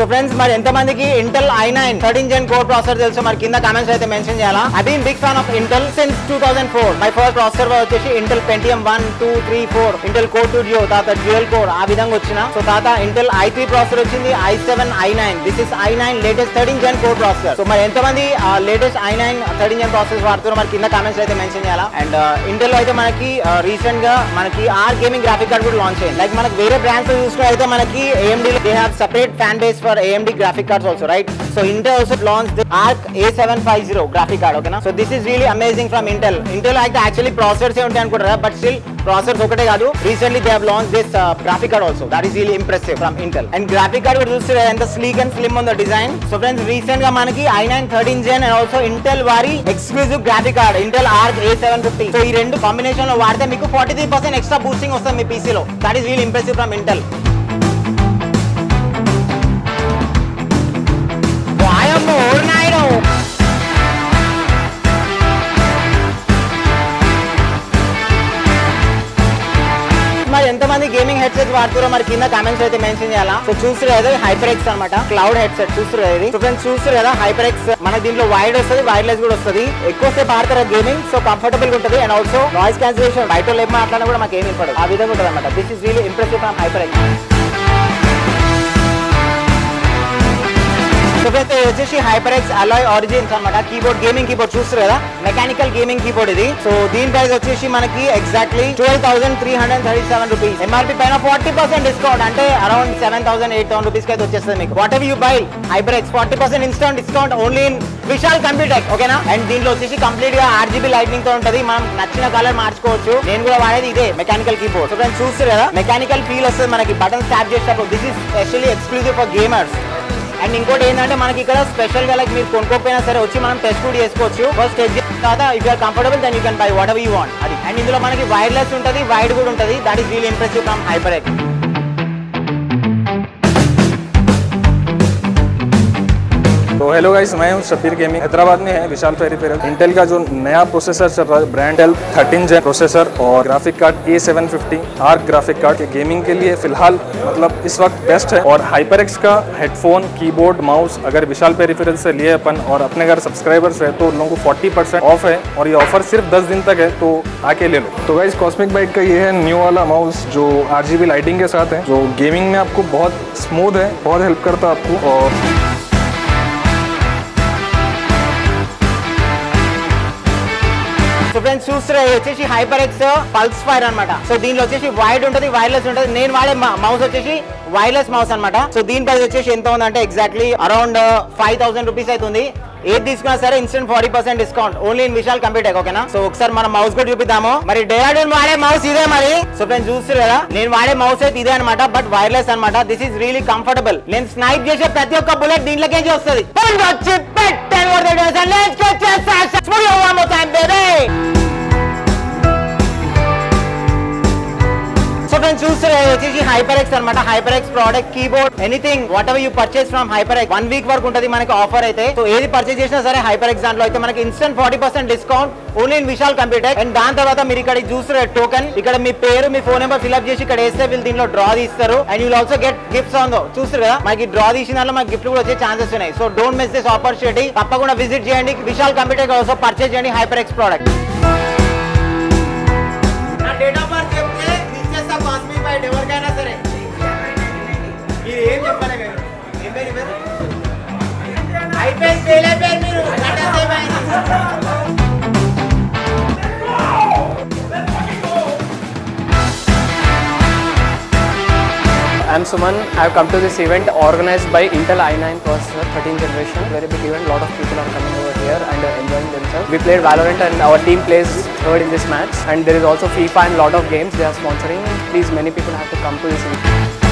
Friends మరి ఎంత మందికి Intel i nine thirteen gen core processor తెలుసు మరి కింద కామెంట్స్ అయితే మెన్షన్ చేయాలా I been big fan of Intel since two thousand four my first processor వచ్చేసి Intel Pentium one two three four Intel core two జియో తర్వాత dual core ఆ విధంగా వచ్చిన సో తర్వాత ఇంటెల్ ఐ త్రీ ప్రాసెసర్ వచ్చింది i seven i nine this is i nine latest thirteen gen core processor so మరి ఎంతమంది latest i nine thirteen gen processor వాడుతున్నారు మరి కింద కామెంట్స్ అయితే మెన్షన్ చేయాలా అండ్ ఇంటెల్ అయితే మనకి రీసెంట్ గా మనకి ఆర్ గేమింగ్ గ్రాఫిక్ కార్డ్ కూడా లాంచ్ అయింది లైక్ మనకి వేరే బ్రాండ్స్ చూసుకుంటే అయితే మనకి AMD they have separate fan base for AMD graphic cards also right so Intel also launch the Arc A seven five zero graphic card ఓకేనా so this is really amazing from Intel Intel అయితే actually processors ఉంటాయి అనుకుంటారా but still processors ఒకటే కాదు recently they have launch this graphic card also that is really impressive from Intel and graphic card కూడా చూస్తే ఎంత sleek and slim ఉందో design so friends recent గా మనకి i nine thirteen gen and also Intel వారి exclusive graphic card Intel Arc A seven fifty so ఈ రెండు combination లో వాడితే మీకు forty three percent extra boosting వస్తుంది మీ పీసీలో that is real impressive from Intel వాయమ్మో నాయుడు మరి ఎంతమంది గేమింగ్ హెడ్సెట్ వాడుతారో మరి కింద కామెంట్స్ అయితే మెన్షన్ చేయాలా సో చూస్తారు కదా హైపర్ ఎక్స్ అనమాట క్లౌడ్ హెడ్సెట్ చూస్తారు కదా ఇది సో ఫ్రెండ్స్ చూస్తారు కదా హైపర్ ఎక్స్ మన దీంట్లో వైడ్ వస్తుంది వైర్లెస్ కూడా వస్తుంది ఎక్కువసేపు ఆడతారు గేమింగ్ సో కంఫర్టబుల్ గా ఉంటుంది అండ్ ఆల్సో నాయిస్ క్యాన్సిలేషన్ బయట వాళ్ళు ఏం మాట్లాడినా కూడా మాకు ఏమి ఇంపడదు ఆ విధంగా ఉంటుంది అనమాట this is really impressive from HyperX so friends ఇది వచ్చేసి హైపర్ ఎక్స్ అలాయ్ ఆరిజిన్స్ అనమాట కీబోర్డ్ గేమింగ్ కీబోర్డ్ చూస్తారు కదా మెకానికల్ గేమింగ్ కీబోర్డ్ ఇది సో దీని ప్రైస్ వచ్చేసి మనకి exactly twelve thousand three hundred thirty seven rupees MRP పైన ఫార్టీ పర్సెంట్ డిస్కౌంట్ అంటే around seven thousand eight thousand rupees అయితే వచ్చేస్తుంది మీకు whatever you buy HyperX forty percent instant discount only in Vishal computer ఓకేనా and దీంట్లో వచ్చేసి complete గా RGB lighting తో ఉంటది మనం నచ్చిన కలర్ మార్చుకోవచ్చు నేను కూడా వాడేది ఇదే మెకానికల్ కీబోర్డ్ సో ఫ్రెండ్స్ చూస్తారు కదా మెకానికల్ ఫీల్ వస్తుంది మనకి బటన్ ట్యాప్ చేసేటప్పుడు this is specially exclusive for gamers and ఇంకోటి ఏంటంటే మనకి ఇక్కడ స్పెషల్ గా లైక్ మీరు కొనుక్కోకపోయినా సరే వచ్చి మనం టెస్ట్ కూడా చేసుకోవచ్చు ఫస్ట్ టెస్ట్ చేసిన తర్వాత if you're comfortable then you can buy whatever you want అది అండ్ ఇందులో మనకి వైర్లెస్ ఉంటుంది వైడ్ కూడా ఉంటుంది that is real impressive from HyperX तो हेलो गाइस मैं हूं शफीर गेमिंग हैदराबाद में है विशाल पेरिफेरल इंटेल का जो नया प्रोसेसर चल रहा है brand L thirteen gen processor और graphic card A seven fifty Arc graphic card के गेमिंग के लिए फिलहाल मतलब इस वक्त बेस्ट है और हाइपरएक्स का हेडफोन कीबोर्ड माउस अगर विशाल पेरिफेरल से लिए अपन और अपने घर सब्सक्राइबर्स है तो उन लोगों को फोर्टी परसेंट ऑफ है और ये ऑफर सिर्फ दस दिन तक है तो आके ले लो तो गाइस कॉस्मिक बाइट का ये है न्यू वाला माउस जो आर लाइटिंग के साथ है जो गेमिंग में आपको बहुत स्मूथ है बहुत हेल्प करता है आपको और సో ఫ్రెండ్స్ చూస్తే ఇది వచ్చేసి హైపర్ ఎక్స్ పల్స్ ఫైర్ అనమాట సో దీనిలో వచ్చేసి వైడ్ ఉంటుంది వైర్లెస్ ఉంటుంది నేను వాడే మౌస్ వచ్చేసి వైర్లెస్ మౌస్ అన్నమాట సో దీని ప్రైస్ వచ్చేసి ఎంత ఉందంటే exactly around five thousand rupees అవుతుంది ఏది తీసుకున్నా సరే instant forty percent discount only in Vishal computer ఓకేనా సో ఒకసారి మనం మౌస్ కూడా చూపిద్దాము మరి డేరాడూన్ వాడే మౌస్ ఇదే మరి సో ఫ్రెండ్స్ చూస్తారు కదా నేను వాడే మౌస్ అయితే ఇదే అనమాట బట్ వైర్లెస్ అనమాట దిస్ ఇస్ రియలీ కంఫర్టబుల్ నేను స్నైప్ చేసే ప్రతి ఒక్క బుల్లెట్ దీంట్లోకి వస్తుంది వచ్చి పెట్టాను కొడతాడు. Let's go, just fast. Smooth one more time, baby. So friends చూస్తారు ఇది వచ్చేసి హైపర్ ఎక్స్ అనమాట HyperX product keyboard anything whatever you purchase from HyperX one week వరకు ఉంటుంది మనకి ఆఫర్ అయితే సో ఏది పర్చేస్ చేసినా సరే హైపర్ ఎక్స్ దాంట్లో అయితే మనకి instant forty percent discount only in Vishal computer and దాని తర్వాత మీరు ఇక్కడ చూస్తారు టోకెన్ ఇక్కడ మీ పేరు మీ ఫోన్ నెంబర్ ఫిల్అప్ చేసి ఇక్కడ వేస్తే వీళ్ళు దీంట్లో డ్రా తీస్తారు and you also get gifts on though చూస్తారు కదా మనకి డ్రా తీసిన దాంట్లో మనకి గిఫ్ట్ కూడా వచ్చే ఛాన్సెస్ ఉన్నాయి so don't miss this opportunity తప్పకుండా విజిట్ చేయండి విశాల్ కంప్యూటర్ ఆల్సో పర్చేస్ చేయండి హైపర్ ఎక్స్ ప్రోడక్ట్ నా డేట్ ఆఫ్ బర్త్ చెప్తే ఇచ్చేస్తా కాస్మిక్ బైట్ ఎవరికైనా సరే మీరు ఏం చెప్పాలి మీరు ఏం పేరు మీ పేరు? అయిపోయింది ఫెయిల్ అయిపోయారు మీరు గంట సేపు అయింది. I'm Suman. I've come to this event organized by Intel i9 processor 13th generation. Very big event. A lot of people are coming over here and uh, enjoying themselves. We played Valorant and our team plays third in this match. And there is also FIFA and a lot of games they are sponsoring. Please, many people have to come to this event.